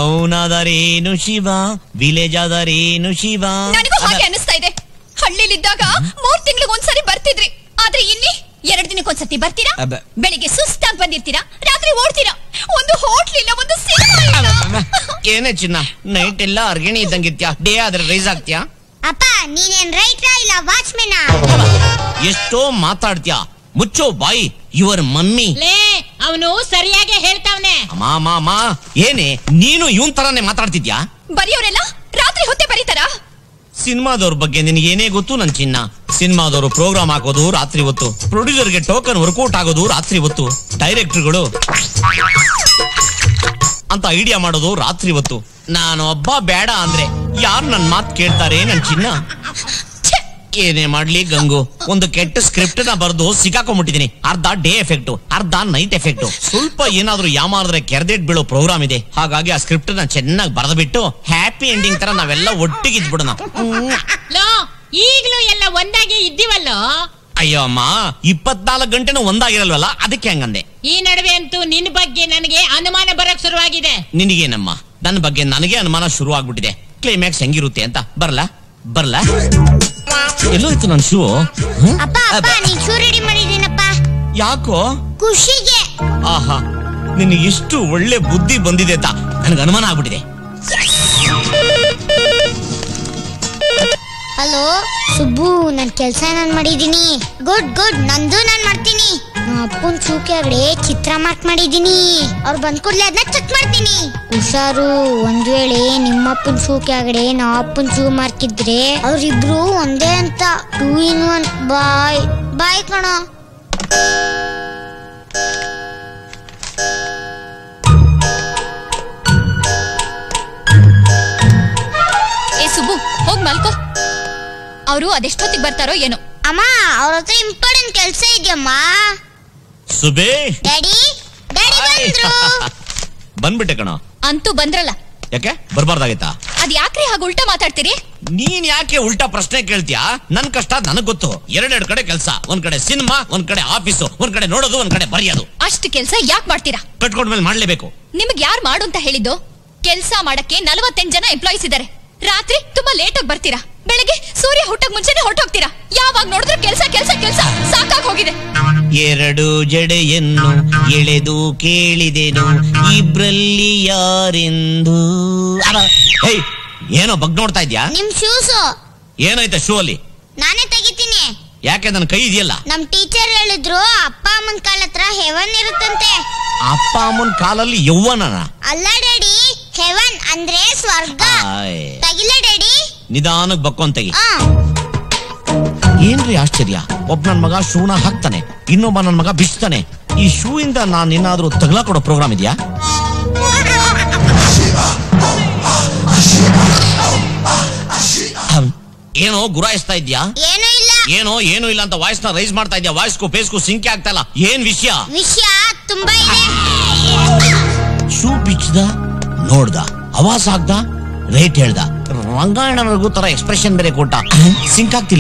Town ಆದರೇನು Shiva village ಆದರೇನು ಶಿವ ನನಗೂ ಹಾಗೆ ಅನಿಸ್ತಾ ಇದೆ ಹಳ್ಳಿಲಿದ್ದಾಗ ಮೂರ್ ತಿಂಗಳಿಗೆ ಒಂದ್ಸರಿ ಬರ್ತಿದ್ರಿ ಆದ್ರೆ ಇಲ್ಲಿ ಎರಡ್ ದಿನಕ್ಕೊಂದ್ಸತಿ ಬರ್ತೀರಾ ಅಬ್ಬ. ಬೆಳಿಗ್ಗೆ ಸುಸ್ತಾಗಿ ಬಂದಿರ್ತೀರಾ ರಾತ್ರಿ ಓಡ್ತೀರಾ ಒಂದು ಹೋಟ್ಲ್ ಇಲ್ಲ ಒಂದು ಸಿನಿಮಾ ಇಲ್ಲ ಏನೇ ಚಿನ್ನ ನೈಟ್ ಎಲ್ಲ ಅರ್ಗಿಣಿ ಇದ್ದಂಗಿತ್ಯಾ ಡೇ ಆದ್ರೆ ರೈಸ್ ಆಗ್ತ್ಯಾ ಅಪ್ಪ ನೀನೇನ್ ರೈಟ್ರಾ ಇಲ್ಲ ವಾಚ್ಮೆನಾ ಎಷ್ಟೋ ಮಾತಾಡ್ತ್ಯಾ ಮುಚ್ಚೋ ಬಾಯಿ ಯುವರ್ ಮಮ್ಮಿ ಲೇ ಅವನು ಸರಿಯಾಗಿ ಹೇಳ್ತಾವ್ನೆ ಅಮ್ಮ ಅಮ್ಮ ಅಮ್ಮ ಏನೇ ನೀನು ಇವನ್ ತರಾನೇ ಮಾತಾಡ್ತಿದ್ಯಾ ಬರೆಯೋರೆಲ್ಲ ರಾತ್ರಿ ಹೊತ್ತೆ ಬರೀತಾರಾ ಸಿನಿಮಾದವ್ರ ಬಗ್ಗೆ ನಿನಗೆ ಏನೇ ಗೊತ್ತು ನನ್ ಚಿನ್ನ ಸಿನಿಮಾದವರು ಪ್ರೋಗ್ರಾಮ್ ಹಾಕೋದು ರಾತ್ರಿ ಹೊತ್ತು ಪ್ರೊಡ್ಯೂಸರ್ಗೆ ಟೋಕನ್ ವರ್ಕೌಟ್ ಆಗೋದು ರಾತ್ರಿ ಹೊತ್ತು ಡೈರೆಕ್ಟರ್ಗಳು ಅಂತ ಐಡಿಯಾ ಮಾಡೋದು ರಾತ್ರಿ ಹೊತ್ತು ನಾನು ಒಬ್ಬ ಬೇಡ ಅಂದ್ರೆ ಯಾರು ನನ್ ಮಾತ್ ಕೇಳ್ತಾರೆ ನನ್ ಚಿನ್ನ ಛೆ, ಏನೇ ಮಾಡ್ಲಿ ಗಂಗು ಒಂದು ಕೆಟ್ಟ ಸ್ಕ್ರಿಪ್ಟ್ ನ ಬರೆದು ಸಿಕ್ಕಾಕೊಂಡ್ಬಿಟ್ಟಿದೀನಿ ಅರ್ಧ ಡೇ ಎಫೆಕ್ಟ್ ಅರ್ಧ ನೈಟ್ ಎಫೆಕ್ಟ್ ಸ್ವಲ್ಪ ಏನಾದ್ರೂ ಯಾಮಾರಿದ್ರೆ ಕೆರೆದೇಟ್ ಬೀಳೋ ಪ್ರೋಗ್ರಾಮ್ ಇದೆ ಹಾಗಾಗಿ ಆ ಸ್ಕ್ರಿಪ್ಟ್ ನ ಚೆನ್ನಾಗಿ ಬರೆದ್ಬಿಟ್ಟು ಹ್ಯಾಪಿ ಎಂಡಿಂಗ್ ತರ ನಾವೆಲ್ಲ ಒಟ್ಟಿಗೆ ಇದ್ಬಿಡೋಣ ಲೋ ಈಗ್ಲೂ ಎಲ್ಲ ಒಂದಾಗಿ ಇದ್ದೀವಲ್ಲೋ ಅಯ್ಯೋ ಅಮ್ಮ ಇಪ್ಪತ್ನಾಲ್ಕು ಗಂಟೆನೂ ಒಂದಾಗಿರಲ್ವಲ್ಲ ಅದಕ್ಕೆ ಹಂಗಂದೆ ಈ ನಡುವೆ ಅಂತೂ ನಿನ್ ಬಗ್ಗೆ ನನಗೆ ಅನುಮಾನ ಬರಕ್ ಶುರುವಾಗಿದೆ ನಿನಗೇನಮ್ಮ ನನ್ನ ಬಗ್ಗೆ ನನಗೆ ಅನುಮಾನ ಶುರು ಆಗ್ಬಿಟ್ಟಿದೆ ಕ್ಲೈಮ್ಯಾಕ್ಸ್ ಹೆಂಗಿರುತ್ತೆ ಅಂತ ಬರ್ಲಾ ಬರ್ಲಾ ಎಲ್ಲೋ ಇತ್ತು ನನ್ನ ಶೂ ಅಪ್ಪ ಅಪ್ಪ ನೀನ್ ಶೂ ರೆಡಿ ಮಾಡಿದೀನಪ್ಪ ಯಾಕೋ ಖುಷಿಗೆ ಆಹಾ ನಿನಗೆ ಎಷ್ಟು ಒಳ್ಳೆ ಬುದ್ಧಿ ಬಂದಿದೆ ಅಂತ ನನಗೆ ಅನುಮಾನ ಆಗ್ಬಿಟ್ಟಿದೆ ಹಲೋ ಸುಬ್ಬು ನನ್ ಕೆಲ್ಸ ನಾನ್ ಮಾಡಿದೀನಿ ಗುಡ್ ಗುಡ್ ನಂದು ನಾನ್ ಮಾಡ್ತೀನಿ ನಾ ಅಪ್ಪನ್ ಶೂ ಕೆಳಗಡೆ ಚಿತ್ರ ಮಾರ್ಕ್ ಮಾಡಿದೀನಿ ಅವ್ರು ಬಂದ್ ಕೂಡ್ಲೆ ಅದನ್ನ ಚೆಕ್ ಮಾಡ್ತೀನಿ ಹುಷಾರು ಒಂದ್ ವೇಳೆ ನಿಮ್ಮ ಅಪ್ಪನ್ ಶೂ ಕೆಳಗಡೆ ನಾ ಅಪ್ಪನ್ ಶೂ ಮಾರ್ಕ್ ಇದ್ರೆ ಅವ್ರಿಬ್ರು ಒಂದೇ ಅಂತ ಟೂ ಇನ್ ಒನ್ ಬಾಯ್ ಬಾಯ್ ಕಣೋ ಏ ಸುಬ್ಬು ಹೋಗ್ ಮಲ್ಕೋ ಅವರು ಅದೆಷ್ಟೊತ್ತಿಗೆ ಬರ್ತಾರೋ ಏನೋ ಅಮ್ಮ ಅವ್ರ ಹತ್ರ ಇಂಪಾರ್ಟೆಂಟ್ ಕೆಲ್ಸ ಇದೆಯಮ್ಮ ಸುಬೇ ಡ್ಯಾಡಿ ಡ್ಯಾಡಿ ಬಂದ್ರು ಬಂದ್ಬಿಟ್ಟೆ ಕಣ ಅಂತೂ ಬಂದ್ರಲ್ಲ ಯಾಕೆ ಬರ್ಬಾರ್ದಾಗಿತ್ತಾ ಅದ್ ಯಾಕ್ರಿ ಹಾಗೆ ಉಲ್ಟಾ ಮಾತಾಡ್ತೀರಿ ನೀನ್ ಯಾಕೆ ಉಲ್ಟಾ ಪ್ರಶ್ನೆ ಕೇಳ್ತೀಯಾ ನನ್ ಕಷ್ಟ ನನಗ್ ಗೊತ್ತು ಎರಡೆರಡು ಕಡೆ ಕೆಲಸ ಒಂದ್ ಕಡೆ ಸಿನಿಮಾ ಒಂದ್ ಕಡೆ ಆಫೀಸು ಒಂದ್ ಕಡೆ ನೋಡೋದು ಒಂದ್ ಕಡೆ ಬರೆಯೋದು ಅಷ್ಟು ಕೆಲ್ಸ ಯಾಕ್ ಮಾಡ್ತೀರಾ ಕಟ್ಕೊಂಡ್ಮೇಲೆ ಮಾಡ್ಲೇಬೇಕು ನಿಮಗ್ ಯಾರ್ ಮಾಡು ಅಂತ ಹೇಳಿದ್ದು ಕೆಲ್ಸ ಮಾಡಕ್ಕೆ ನಲವತ್ತೆಂಟು ಜನ ಎಂಪ್ಲಾಯೀಸ್ ಇದಾರೆ ರಾತ್ರಿ ತುಂಬಾ ಲೇಟ್ ಆಗಿ ಬರ್ತೀರಾ ಬೆಳಗ್ಗೆ ಸೂರ್ಯ ಹುಟ್ಟಕ್ ಮುಂಚೆನೆ ಹೊರಟೋಗ್ತೀರಾ ಯಾವಾಗ ನೋಡಿದ್ರು ಕೆಲ್ಸ ಕೆಲ್ಸ ಕೆಲ್ಸ ಸಾಕಾಗ್ ಹೋಗಿದೆ ಎರಡು ಜಡೆಯನ್ನು ಎಳೆದು ಕೇಳಿದೆನು ಇಬ್ರಲ್ಲಿ ಯಾರೆಂದು ಅರ, ಹೇಯ್ ಏನೋ ಬಗ್ ನೋಡ್ತಾ ಇದ್ಯಾ ನಿಮ್ ಶೂಸು ಏನಾಯ್ತ ಶೂ ಅಲ್ಲಿ ನಾನೇ ತೆಗಿತೀನಿ ಯಾಕೆ ನನ್ನ ಕೈ ಇದೆಯಲ್ಲ ನಮ್ ಟೀಚರ್ ಹೇಳಿದ್ರು ಅಪ್ಪ ಅಮ್ಮನ್ ಕಾಲ ಹತ್ರ ಹೆವನ್ ಇರುತ್ತಂತೆ ಅಪ್ಪ ಅಮ್ಮನ ಕಾಲಲ್ಲಿ ಯೌವನನ ಅಲ್ಲ ಡ್ಯಾಡಿ ಹೆವನ್ ಅಂದ್ರೆ ಸ್ವರ್ಗ ಆಯ್. ತಗಿಲ ಡ್ಯಾಡಿ ನಿಧಾನಕ್ ಬಕ್ಕೊಂತೆಗಿ ಆ ಏನ್ರಿ ಆಶ್ಚರ್ಯ ಒಬ್ಬ ನನ್ ಮಗ ಶೂನ ಹಾಕ್ತಾನೆ ಇನ್ನೊಬ್ಬ ನನ್ ಮಗ ಬಿಚ್ತಾನೆ ಈ ಶೂ ಇಂದ ನಾನ್ ಏನಾದ್ರೂ ತಗಲಾ ಕೊಡೋ ಪ್ರೋಗ್ರಾಮ್ ಇದೆಯಾ ಹಮ್, ಏನೋ ಗುರಾಯಿಸ್ತಾ ಇದ್ಯಾ ಏನೂ ಇಲ್ಲ ಏನೋ ಏನೋ ಇಲ್ಲ ಅಂತ ವಾಯ್ಸ್ ನ ರೈಸ್ ಮಾಡ್ತಾ ಇದ್ಯಾ ವಾಯ್ಸ್ಗೂ ಫೇಸ್ಗೂ ಸಿಂಕೆ ಆಗ್ತಾ ಇಲ್ಲ ಏನ್ ವಿಷಯ ವಿಷಯ ತುಂಬಾ ಇದೆ ಶೂ ಬಿಚ್ಚದ ನೋಡ್ದ ಅವಾಸ್ ಆಗ್ದ ರೇಟ್ ಹೇಳ್ದ ರಂಗಾಯಣವರೆಗೂ ತರ ಎಕ್ಸ್ಪ್ರೆಷನ್ ಬೇರೆ ಕೊಟ್ಟ ಸಿಂಕ್ ಆಗ್ತಿಲ್ಲ